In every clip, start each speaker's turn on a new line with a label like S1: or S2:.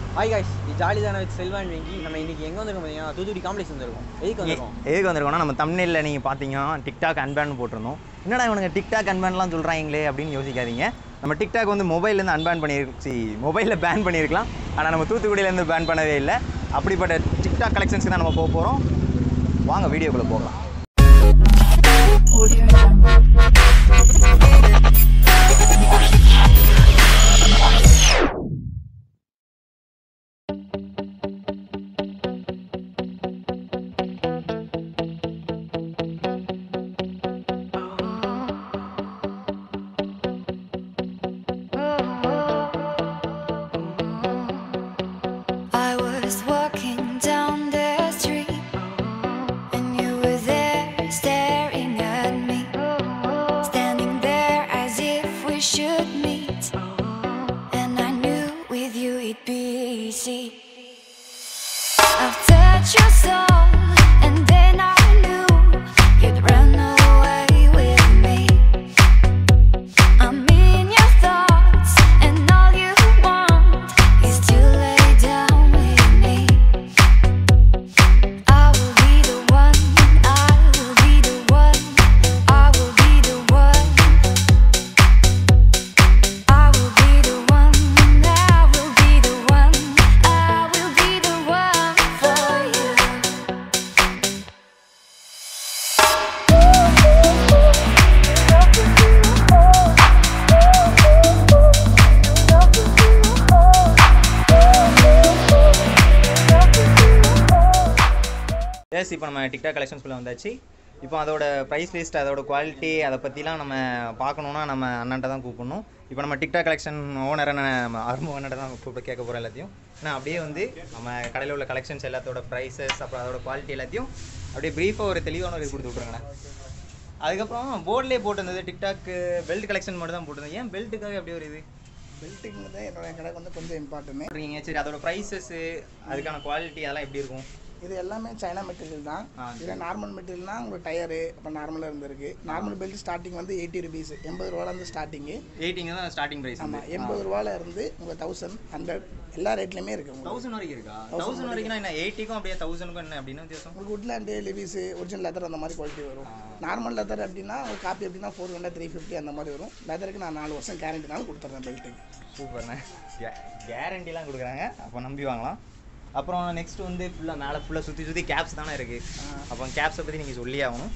S1: Hi guys இது jolly தானே with Selvan Venki நம்ம இன்னைக்கு எங்கே வந்திருக்கோம் பார்த்தீங்கன்னா தூத்துக்குடி காம்ப்ளெக்ஸ் வந்திருக்கோம் எதுக்கு வந்திருக்கோம்
S2: எதுக்கு வந்திருக்கோம்னா நம்ம தமிழில் நீங்கள் பார்த்தீங்கன்னா டிக்டாக் அன்பேன் போட்டிருந்தோம் என்னடா இவனுங்க டிக்டாக் அன்பேன்லாம் சொல்கிறாங்களே அப்படின்னு யோசிக்காதீங்க நம்ம டிக்டாக் வந்து மொபைல்லேருந்து அன்பேன் பண்ணிருச்சு மொபைலில் பேன் பண்ணியிருக்கலாம் ஆனால் நம்ம தூத்துக்குடியிலேருந்து பேன் பண்ணவே இல்லை அப்படிப்பட்ட டிக்டாக் கலெக்ஷன்ஸ்க்கு தான் நம்ம போக போகிறோம் வாங்க வீடியோக்குள்ளே போகலாம்
S3: I was walking down the street, and you were there staring at me, standing there as if we should meet. And I knew with you it'd be easy. I've touched your soul, and then I knew you'd run away with me. I'm in your thoughts, and all you want is to lay down with me. I will be the one, I will be the one, I will be the one. I will be the one, I will be the one, I will be the one for you.
S2: Yes இப்போ நம்ம TikTok கலெக்ஷன்ஸ்குள்ளே வந்தாச்சு இப்போ அதோட price list அதோட quality அதை பற்றிலாம் நம்ம பார்க்கணுன்னா நம்ம அண்ணன்ட்ட தான் கூப்பிடணும் இப்போ நம்ம டிக்டாக் கலெக்ஷன் ஓனர் அண்ணன் நம்ம அரும்பு அண்ணன்ட்ட தான் கூப்பிட்டு கேட்க போகிறோம் எல்லாத்தையும் ஏன்னா அப்படியே வந்து நம்ம கடையில் உள்ள கலெக்ஷன்ஸ் எல்லாத்தோட ப்ரைஸஸ் அப்புறம் அதோட குவாலிட்டி எல்லாத்தையும் அப்படியே ப்ரீஃபாக ஒரு தெளிவான ஒரு இது கொடுத்து விட்ருங்கண்ணே அதுக்கப்புறம் போர்ட்லேயே போட்டிருந்தது டிக்டாக் பெல்ட் கலெக்ஷன் மட்டும் தான் போட்டிருந்தது ஏன் பெல்ட்டுக்காக அப்படியே ஒரு இது
S4: பெல்ட்டுங்கிறது என்னோட கடைக்கு வந்து கொஞ்சம் இம்பார்ட்டன்ட்
S2: போடுறீங்க சரி அதோட ப்ரைஸஸ் அதுக்கான குவாலிட்டி அதெல்லாம் எப்படி இருக்கும்
S4: இது எல்லாமே சைனா மெட்டீரியல் தான்
S2: ஆ,
S4: இதில் நார்மல் மெட்டீரியல்னா உங்களுக்கு டயரு அப்போ நார்மலாக இருந்திருக்கு நார்மல் பெல்ட் ஸ்டார்டிங் வந்து எயிட்டி ருபீஸ் எண்பது ரூபால இருந்து ஸ்டார்டிங்கு
S2: எயிட்டிங்க தான் ஸ்டார்டிங் ப்ரைஸ்
S4: ஆமாம் எண்பது ரூபால இருந்து உங்களுக்கு தௌசண்ட் ஹண்ட்ரட் எல்லா ரேட்லையுமே இருக்குது உங்களுக்கு
S2: தௌசண்ட் வரைக்கும் இருக்கா தௌசண்ட் வரைக்கும் என்ன எயிட்டிக்கும் அப்படியே தௌசண்ட்க்கும் என்ன அப்படின்னு வித்தியாசம்
S4: உங்களுக்கு உட்லாண்டு லிவிஸு ஒரிஜினல் லெதர் அந்த மாதிரி குவாலிட்டி வரும் நார்மல் லெதர் அப்படின்னா உங்களுக்கு காப்பி அப்படின்னா ஃபோர் ஹண்ட்ரட் த்ரீ ஃபிஃப்டி அந்த மாதிரி வரும் லெதருக்கு நான் நாலு வருஷம் கேரண்டினாலும் கொடுத்துட்றேன் பெல்ட்டுக்கு
S2: சூப்பர்ண்ணே கேரண்டிலாம் கொடுக்குறாங்க அப்போ நம்பி வாங்கலாம் அப்புறம் நெக்ஸ்ட் வந்து ஃபுல்லாக மேலே ஃபுல்லாக சுற்றி சுற்றி கேப்ஸ் தானே இருக்குது அப்போ கேப்ஸை பற்றி நீங்கள் சொல்லி ஆகணும்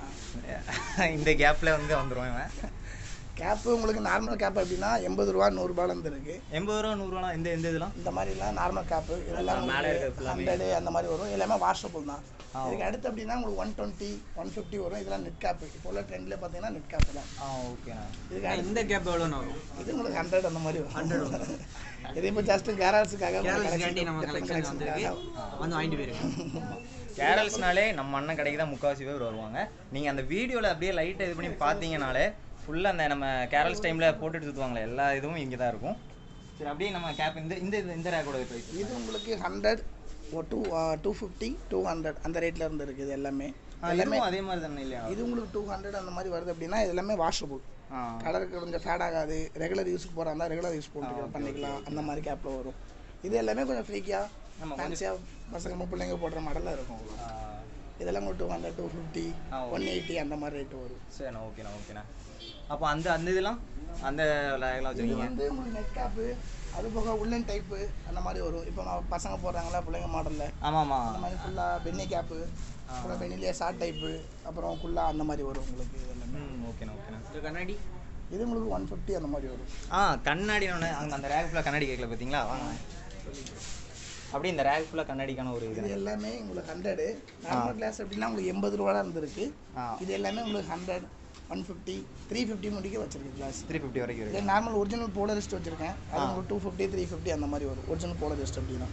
S2: இந்த கேப்பில் வந்து வந்துடும் இவன்
S4: கேப்பு உங்களுக்கு நார்மல் கேப் அப்படின்னா எண்பது ரூபா நூறுரூபாலேருந்து இருக்குது
S2: எண்பது ரூபா நூறுரூவா இந்த இந்த இதெல்லாம்
S4: இந்த மாதிரிலாம் நார்மல் கேப்பு இதெல்லாம்
S2: மேலே இருக்கிறது full-ஆமே.
S4: ஹண்ட்ரடு அந்த மாதிரி வரும் எல்லாமே வாஷபிள் தான் இதுக்கு அடுத்து அப்படின்னா உங்களுக்கு ஒன் டுவெண்ட்டி ஒன் ஃபிஃப்டி வரும் இதெல்லாம் நெட் கேப்பு இப்போ உள்ள ட்ரெண்டில் பார்த்தீங்கன்னா நெட் கேப்பு தான்
S2: ஆ ஓகேண்ணா
S4: இதுக்கு அடுத்து
S1: இந்த கேப் எவ்வளோன்னு வரும்
S4: இது உங்களுக்கு ஹண்ட்ரட் அந்த மாதிரி வரும் ஹண்ட்ரட் இது இப்போ ஜஸ்ட் கேரல்ஸுக்காக
S1: கேரளாண்டி நம்ம கலெக்ஷன் வந்திருக்கு வந்து வாங்கிட்டு போயிருக்கோம்
S2: கேரல்ஸ்னாலே நம்ம அண்ணன் கடைக்கு தான் முக்கால்வாசி பேர் வருவாங்க நீங்கள் அந்த வீடியோவில் அப்படியே லைட்டை இது பண்ணி பார்த்தீங்கனாலே ஃபுல்லாக அந்த நம்ம கேரல்ஸ் டைமில் போட்டுட்டு சுற்றுவாங்களே எல்லா இதுவும் இங்கே தான் இருக்கும் சரி அப்படியே நம்ம கேப் இந்த இந்த இந்த ரேக்கோட ப்ரைஸ்
S4: இது உங்களுக்கு hundred two two fifty two hundred அந்த ரேட்டில் இருந்து இருக்குது இது எல்லாமே எல்லாமே
S2: அதே மாதிரி தானே இல்லையா
S4: இது உங்களுக்கு டூ ஹண்ட்ரட் அந்த மாதிரி வருது அப்படின்னா இது எல்லாமே வாஷபிள்
S2: ஆ
S4: கலருக்கு கொஞ்சம் ஃபேட் ஆகாது ரெகுலர் யூஸ்க்கு போகிறா இருந்தால் ரெகுலர் யூஸ் போட்டு பண்ணிக்கலாம் அந்த மாதிரி கேப்பில் வரும் இது எல்லாமே கொஞ்சம் ஃப்ரீக்கியாக
S2: ஆமா,
S4: ஃபேன்சியாக பசங்க பிள்ளைங்க போடுற மாடலாக இருக்கும் உங்களுக்கு.
S2: ஆ,
S4: இதெல்லாம் ஒரு டூ ஹண்ட்ரட் டூ ஃபிஃப்டி
S2: ஆ, ஓகே.
S4: ஒன் எயிட்டி அந்த மாதிரி ரேட்டு வரும்
S2: சரிண்ணா ஓகேண்ணா ஓகேண்ணா அப்போ அந்த அந்த இதெல்லாம் அந்த லேக்லாம்
S4: இது
S2: வச்சுருக்கீங்க
S4: வந்து உங்களுக்கு நெட் கேப்பு அது போக உள்ளன் டைப்பு அந்த மாதிரி வரும் இப்போ நான் பசங்க போடுறாங்களா பிள்ளைங்க மாடலில்
S2: ஆமாம்மா
S4: அந்த மாதிரி ஃபுல்லாக பென்னி கேப்பு அப்புறம் பென்னிலேயே ஷார்ட் டைப்பு அப்புறம் ஃபுல்லாக அந்த மாதிரி வரும் உங்களுக்கு இது எல்லாமே
S2: ம் ஓகேண்ணா ஓகேண்ணா
S1: இது கண்ணாடி
S4: இது உங்களுக்கு ஒன் ஃபிஃப்டி அந்த மாதிரி வரும்
S2: ஆ கண்ணாடி ஒன்று அங்கே அந்த ரேக் ஃபுல்லாக கண்ணாடி கேட்கல பார்த்தீங்களா வாங்க அப்படியே இந்த ரேக் ஃபுல்லாக கண்ணாடிக்கான ஒரு இது
S4: இது எல்லாமே உங்களுக்கு ஹண்ட்ரடு நார்மல் கிளாஸ் அப்படின்னா உங்களுக்கு எண்பது ரூபா இருந்திருக்கு
S2: ஆ
S4: இது எல்லாமே உங்களுக்கு hundred one fifty three fifty முடிக்க வச்சிருக்கு கிளாஸ்
S2: த்ரீ ஃபிஃப்டி வரைக்கும்
S4: இதே
S2: இருக்கு
S4: நார்மல் ஒரிஜினல் போலரிஸ்ட் வச்சிருக்கேன் அது உங்களுக்கு டூ ஃபிஃப்டி த்ரீ ஃபிஃப்டி அந்த மாதிரி வரும் ஒரிஜினல் போலரிஸ்ட் அப்படின்னா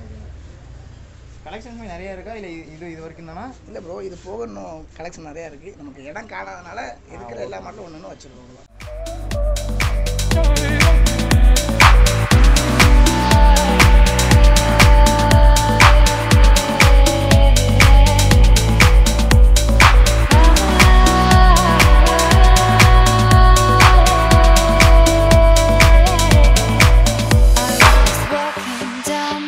S2: கலெக்ஷன்ஸுமே நிறைய இருக்கா இல்லை இது இது வரைக்கும் தானா
S4: இல்லை ப்ரோ இது போக இன்னும் கலெக்ஷன் நிறையா இருக்குது நமக்கு இடம் காணாதனால இருக்கிற எல்லா மாடலும் ஒன்று ஒன்று வச்சுருக்கோம்
S3: I was walking down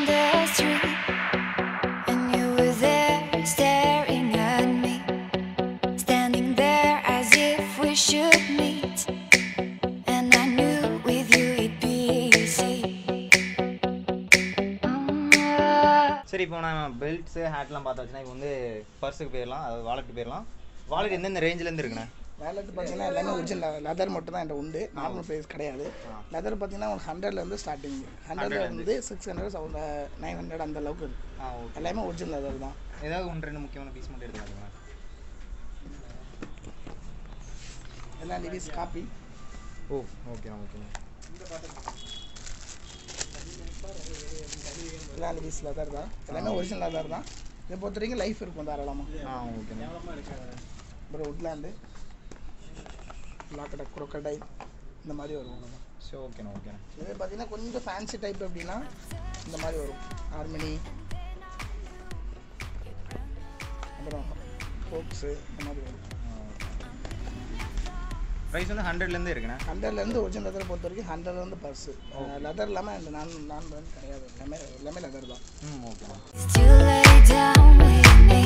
S2: சரி இப்போ நான் பெல்ட்ஸு ஹேட்லாம் பார்த்தாச்சுன்னா இப்போ வந்து பர்ஸுக்கு போயிடலாம் அது வாலெட்டுக்கு போயிடலாம் வாலெட் எந்தெந்த ரேஞ்சிலேருந்து இருக்குண்ணே
S4: வேலட் பார்த்தீங்கன்னா எல்லாமே ஒரிஜினல் லெதர் மட்டும் தான் என்கிட்ட உண்டு நார்மல் ப்ரைஸ் கிடையாது லெதர் பார்த்தீங்கன்னா ஒரு ஹண்ட்ரட்லேருந்து ஸ்டார்டிங் ஹண்ட்ரட்ல இருந்து six hundred seven nine hundred அந்த அளவுக்கு இருக்கு
S2: ஆ ஓகே
S4: எல்லாமே ஒரிஜினல் லெதர் தான்
S2: ஏதாவது ஒன்று ரெண்டு முக்கியமான பீஸ் மட்டும் எடுத்துக்காட்டுங்களா
S4: எல்லாம் லிவிஸ் காப்பி
S2: ஓ ஓகே ஓகே
S4: எல்லாம் லிவிஸ் லெதர் தான் எல்லாமே ஒரிஜினல் லெதர் தான் இதை பொறுத்த வரைக்கும் லைஃப் இருக்கும் தாராளமாக
S2: ஆ ஓகேண்ணே
S4: அப்புறம் உட்லாண்டு லாக்கடை குரோக்கடை இந்த மாதிரி வரும் அவ்வளவுதான்.
S2: சரி ஓகேண்ணே ஓகேண்ணே
S4: இது பார்த்தீங்கன்னா கொஞ்சம் ஃபேன்சி டைப் அப்படின்னா இந்த மாதிரி வரும் ஹார்மனி அப்புறம் ஃபோக்ஸு இந்த மாதிரி வரும்
S2: ப்ரைஸ் வந்து ஹண்ட்ரட்லேருந்து இருக்குண்ணே
S4: ஹண்ட்ரட்லேருந்து ஒரிஜினல் லெதர் பொறுத்த வரைக்கும் ஹண்ட்ரட்லேருந்து பர்ஸு லெதர் இல்லாமல் இந்த நான் நான் brand கிடையாது எல்லாமே எல்லாமே லெதர் தான்
S2: ம் ஓகேண்ணே
S3: To lay down with me.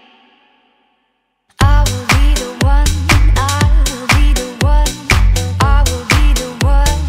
S3: I will be the one. I will be the one. I will be the one.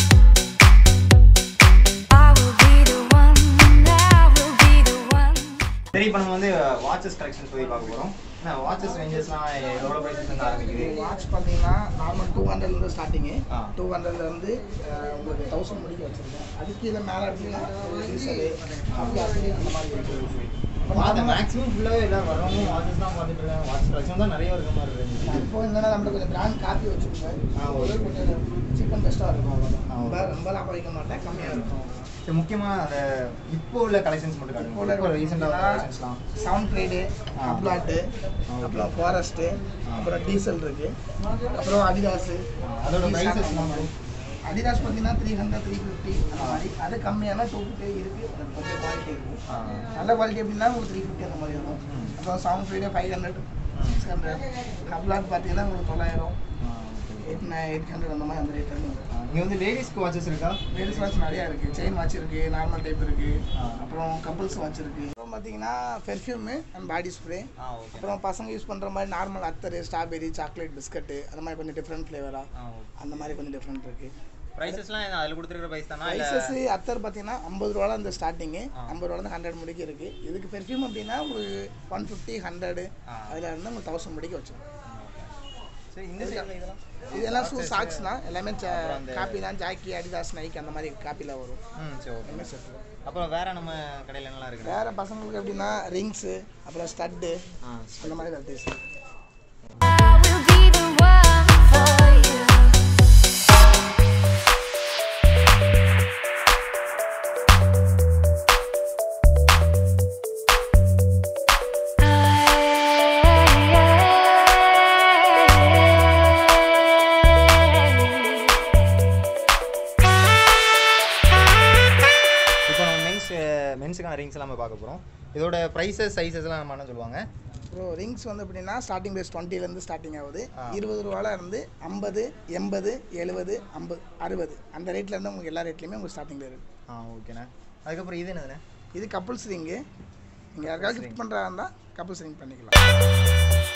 S3: I will be the one. I will be the one.
S2: சரி இப்போ நம்ம வந்து watches collection போய் பார்க்க போகிறோம் watches ரேஞ்சஸ்லாம் எவ்வளோ ப்ரைஸஸ்லேருந்து ஆரம்பிக்குது
S4: watch பார்த்தீங்கன்னா நார்மல் டூ ஹண்ட்ரட்லேருந்து ஸ்டார்டிங்கு
S2: ஆ.
S4: டூ ஹண்ட்ரட்லேருந்து உங்களுக்கு தௌசண்ட் முடிக்க வச்சுருக்கேன் அதுக்கு கீழே மேலே அப்படின்னா டீசலு அப்படி அந்த மாதிரி இருக்குது
S2: பார்த்த மேக்ஸிமம் ஃபுல்லாகவே எல்லாம் வரவங்க வாட்சஸ் தான் பார்த்துட்டு இருக்காங்க வாட்ச் கலெக்ஷன் தான் நிறைய இருக்க மாதிரி இருந்துச்சு
S4: இப்போ என்னன்னா நம்மளுக்கு கொஞ்சம் பிராண்ட் காப்பி வச்சுருக்கேன்
S2: ஆ,
S4: ஒரு கொஞ்சம் சீப் அண்ட் பெஸ்ட்டாக இருக்கும் அவ்வளோதான்
S2: ஆ,
S4: ரொம்ப ரொம்ப லாபம் வைக்க மாட்டேன் கம்மியாக இருக்கும்
S2: சரி முக்கியமாக அந்த இப்போ உள்ள கலெக்ஷன்ஸ் மட்டும்
S4: இப்போ
S2: காட்டுங்க இப்போ ரீசெண்டாக கலெக்ஷன்ஸ்லாம்
S4: சவுண்ட் ட்ரேடு
S2: ஆ.
S4: அப்லாட்டு
S2: ஓகே.
S4: அப்புறம் ஃபாரஸ்ட்டு அப்புறம் டீசல் இருக்கு அப்புறம் அடிதாஸு
S2: அதோட prices எல்லாம்
S4: அடிதாஸ் பார்த்தீங்கன்னா த்ரீ ஹண்ட்ரட் த்ரீ ஃபிஃப்டி அந்த மாதிரி அது கம்மியான டூ ஃபிஃப்டி இருக்குது அது கொஞ்சம் குவாலிட்டி இருக்கும்
S2: ஆ.
S4: நல்ல குவாலிட்டி அப்படின்னா உங்களுக்கு த்ரீ ஃபிஃப்டி அந்த மாதிரி இருக்கும்
S2: ம்.
S4: அப்புறம் சவுண்ட் ஃப்ரீடே ஃபைவ் ஹண்ட்ரட் சிக்ஸ் ஹண்ட்ரட் அப்லாட் பார்த்தீங்கன்னா உங்களுக்கு தொள்ளாயிரம் எயிட் நைன் எயிட் ஹண்ட்ரட் அந்த மாதிரி அந்த ரேட் இருக்கும்
S2: இங்கே வந்து லேடிஸ்க்கு வாட்சஸ் இருக்கா
S4: லேடிஸ் வாட்ச் நிறையா இருக்குது செயின் வாட்ச் இருக்குது நார்மல் டைப் இருக்குது
S2: ஆ.
S4: அப்புறம் கப்புள்ஸ் வாட்ச் இருக்குது அப்புறம் பார்த்தீங்கன்னா பெர்ஃப்யூமு அண்ட் பாடி ஸ்ப்ரே
S2: ஆ ஓகே
S4: அப்புறம் பசங்க யூஸ் பண்ணுற மாதிரி நார்மல் அத்தர் ஸ்ட்ராபெரி சாக்லேட் பிஸ்கட்டு அந்த மாதிரி கொஞ்சம் டிஃப்ரெண்ட் ஃப்ளேவராக
S2: ஆ ஓகே
S4: அந்த மாதிரி கொஞ்சம் டிஃப்ரெண்ட் இருக்குது
S2: ப்ரைஸஸ்லாம் அதில் கொடுத்துருக்குற ப்ரைஸ் தானா இல்லை
S4: ப்ரைஸஸ் அத்தர் பார்த்தீங்கன்னா ஐம்பது ரூபால இந்த ஸ்டார்டிங்கு
S2: ஆ.
S4: ஐம்பது ரூபாலேருந்து ஹண்ட்ரட் முடிக்க இருக்குது இதுக்கு பெர்ஃப்யூம் அப்படின்னா உங்களுக்கு ஒன் ஃபிஃப்டி ஹண்ட்ரடு
S2: ஆ.
S4: அதில் இருந்து உங்களுக்கு தௌசண்ட் முடிக்க வச்சிருக்கோம்
S2: சரி இந்த சைடில் இதெல்லாம்
S4: இதெல்லாம் ஷூ சாக்ஸ் தான் எல்லாமே
S2: அப்புறம் அந்த-
S4: காப்பி தான் ஜாக்கி அடிதாஸ் நைக் அந்த மாதிரி காப்பியில் வரும்
S2: ம் சரி ஓகே
S4: எல்லாமே செட் தான்
S2: அப்புறம் வேற நம்ம கடையில் என்னலாம் இருக்குண்ணே
S4: வேறு பசங்களுக்கு எப்படின்னா ரிங்ஸு அப்புறம் ஸ்டட்டு
S2: ஆ
S4: அந்த மாதிரி varieties
S3: I will be the one for you.
S2: இப்போ நம்ம மென்ஸ் மென்ஸுக்கான ரிங்ஸ் எல்லாமே பார்க்க போகிறோம் இதோட ப்ரைஸஸ் சைஸஸ்லாம் நம்ம என்ன சொல்லுவாங்க
S4: அப்புறம் ரிங்ஸ் வந்து எப்படின்னா ஸ்டார்டிங் ப்ரைஸ் டுவெண்ட்டிலேருந்து ஸ்டார்டிங் ஆகுது
S2: ஆ.
S4: இருபது ரூபால இருந்து ஐம்பது எண்பது எழுபது ஐம்பது அறுபது அந்த ரேட்லேருந்து உங்களுக்கு எல்லா ரேட்லையுமே உங்களுக்கு ஸ்டார்டிங்கில் இருக்குது
S2: ஆ ஓகேண்ணே அதுக்கப்புறம் இது என்னதுண்ணே
S4: இது கப்புள்ஸ் ரிங்கு நீங்கள் யாருக்காவது கிஃப்ட் பண்ணுறா இருந்தால் கப்புள்ஸ் ரிங் பண்ணிக்கலாம்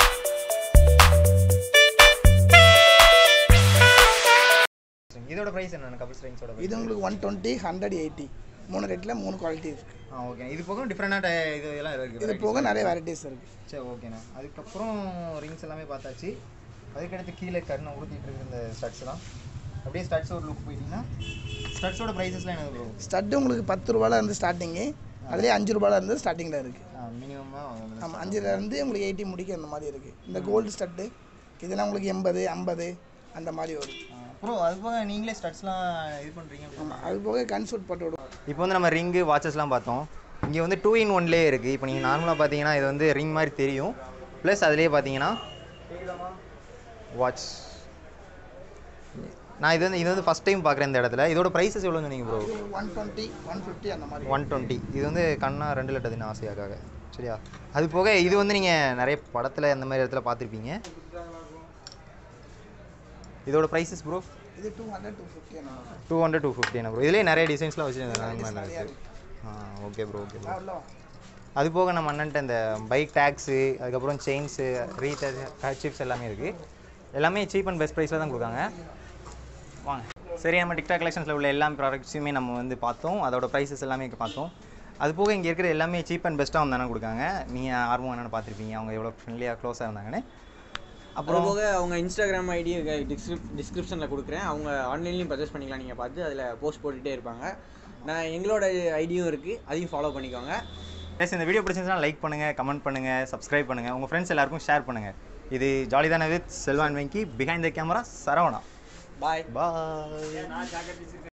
S2: இதோட ப்ரைஸ் என்னென்ன கபிள்ஸ் ரிங்ஸோட
S4: இது உங்களுக்கு ஒன் டுவெண்ட்டி ஹண்ட்ரட் எயிட்டி மூணு ரேட்டில் மூணு குவாலிட்டி இருக்குது
S2: ஆ ஓகே இது போக டிஃப்ரெண்டான இது எல்லாம் இருக்குது
S4: இது போக நிறைய வெரைட்டிஸ் இருக்குது
S2: சரி ஓகேண்ணே அதுக்கப்புறம் ரிங்ஸ் எல்லாமே பார்த்தாச்சு அதுக்கடுத்து கீழே கருணை ஊற்றிட்டு இருக்கு இந்த ஸ்டட்ஸ்லாம் அப்படியே ஸ்டட்ஸ் ஒரு லுக் போயிட்டீங்கன்னா ஸ்டட்ஸோட ப்ரைஸஸ்லாம் என்னது ப்ரோ
S4: ஸ்டட்டு உங்களுக்கு பத்து ரூபால இருந்து ஸ்டார்டிங்கு அதுலேயே அஞ்சு ரூபால இருந்து ஸ்டார்டிங்கில் இருக்குது
S2: மினிமமாக
S4: ஆமாம் அஞ்சுலேருந்து உங்களுக்கு எயிட்டி முடிக்க அந்த மாதிரி இருக்குது இந்த கோல்டு ஸ்டட்டு இதெல்லாம் உங்களுக்கு எண்பது ஐம்பது அந்த மாதிரி வரும்
S2: ப்ரோ அது போக நீங்களே ஸ்டட்ஸ்லாம் இது பண்ணுறீங்க
S4: ஆமாம் அது போக கன்சூட் போட்டு விடும்
S2: இப்போ வந்து நம்ம ரிங்கு வாட்சஸ்லாம் பார்த்தோம் இங்கே வந்து டூ இன் ஒன்லேயே இருக்குது இப்போ நீங்கள் நார்மலாக பார்த்தீங்கன்னா இது வந்து ரிங் மாதிரி தெரியும் ப்ளஸ் அதுலேயே பார்த்தீங்கன்னா வாட்ச் நான் இது வந்து இது வந்து ஃபஸ்ட் டைம் பார்க்குறேன் இந்த இடத்துல இதோட ப்ரைஸஸ் எவ்வளோ சொன்னீங்க ப்ரோ
S4: இது ஒன் டுவெண்ட்டி ஒன் ஃபிஃப்டி அந்த மாதிரி
S2: ஒன் டுவெண்ட்டி இது வந்து கண்ணா ரெண்டு லட்டதுன்னு ஆசையாக்காக சரியா அது போக இது வந்து நீங்கள் நிறைய படத்தில் அந்த மாதிரி இடத்துல பார்த்துருப்பீங்க இதோட ப்ரைஸஸ் ப்ரோ
S4: இது டூ ஹண்ட்ரட் டூ ஃபிஃப்டி அந்த மாதிரி
S2: two hundred two fifty bro இதுலேயே நிறைய டிசைன்ஸ்லாம்
S4: நிறைய
S2: வச்சுருந்தாங்க
S4: இருக்கு.
S2: ஆ ஓகே ப்ரோ ஓகே ப்ரோ
S4: அவ்வளோ
S2: அது போக நம்ம அண்ணன்ட்ட இந்த பைக் டேக்ஸு அதுக்கப்புறம் செயின்ஸு ரீசார்ஜ் ஹேட்சிப்ஸ் எல்லாமே இருக்குது எல்லாமே சீப் அண்ட் பெஸ்ட் ப்ரைஸில் தான் கொடுக்காங்க வாங்க சரி நம்ம டிக்டாக் கலெக்ஷன்ஸில் உள்ள எல்லா ப்ராடக்ட்ஸுமே நம்ம வந்து பார்த்தோம் அதோட ப்ரைஸஸ் எல்லாமே பார்த்தோம் அது போக இங்கே இருக்கிற எல்லாமே சீப் அண்ட் பெஸ்ட்டாக வந்து தானே கொடுக்காங்க நீங்கள் ஆர்வம் என்னென்னு பார்த்துருப்பீங்க அவங்க எவ்வளோ ஃப்ரெண்ட்லியாக க்ளோஸாக இருந்தாங்கன்னு
S1: அப்புறம்
S2: அப்புறம்
S1: போக அவங்க இன்ஸ்டாகிராம் ஐடி டிஸ்கிரிப் டிஸ்கிரிப்ஷனில் கொடுக்குறேன் அவங்க ஆன்லைன்லேயும் பர்ச்சேஸ் பண்ணிக்கலாம் நீங்கள் பார்த்து அதில் போஸ்ட் போட்டுகிட்டே இருப்பாங்க நான் எங்களோட ஐடியும் இருக்குது அதையும் ஃபாலோ பண்ணிக்கோங்க
S2: ப்ளஸ் இந்த வீடியோ பிடிச்சிருந்துச்சுன்னா லைக் பண்ணுங்கள் கமெண்ட் பண்ணுங்கள் சப்ஸ்கிரைப் பண்ணுங்கள் உங்கள் ஃப்ரெண்ட்ஸ் எல்லாருக்கும் ஷேர் பண்ணுங்கள் இது ஜாலிதான with Selvan Venki behind the camera Saravana
S1: bye
S2: bye